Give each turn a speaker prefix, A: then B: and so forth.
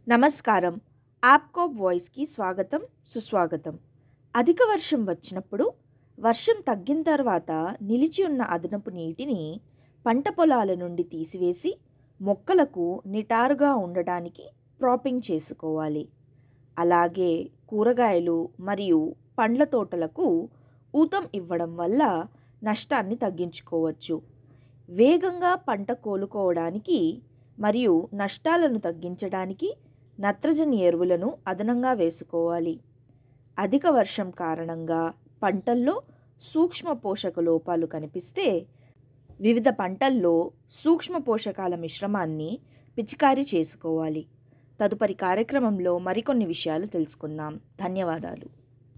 A: నమస్కారం యాప్కోప్ వాయిస్కి స్వాగతం సుస్వాగతం అధిక వర్షం వచ్చినప్పుడు వర్షం తగ్గిన తర్వాత నిలిచి ఉన్న అదనపు నీటిని పంట పొలాల నుండి తీసివేసి మొక్కలకు నిటారుగా ఉండడానికి ప్రాపింగ్ చేసుకోవాలి అలాగే కూరగాయలు మరియు పండ్ల తోటలకు ఊతం ఇవ్వడం వల్ల నష్టాన్ని తగ్గించుకోవచ్చు వేగంగా పంట కోలుకోవడానికి మరియు నష్టాలను తగ్గించడానికి నత్రజని ఎరువులను అదనంగా వేసుకోవాలి అధిక వర్షం కారణంగా పంటల్లో సూక్ష్మ పోషక లోపాలు కనిపిస్తే వివిధ పంటల్లో సూక్ష్మ పోషకాల మిశ్రమాన్ని పిచికారీ చేసుకోవాలి తదుపరి కార్యక్రమంలో మరికొన్ని విషయాలు తెలుసుకుందాం ధన్యవాదాలు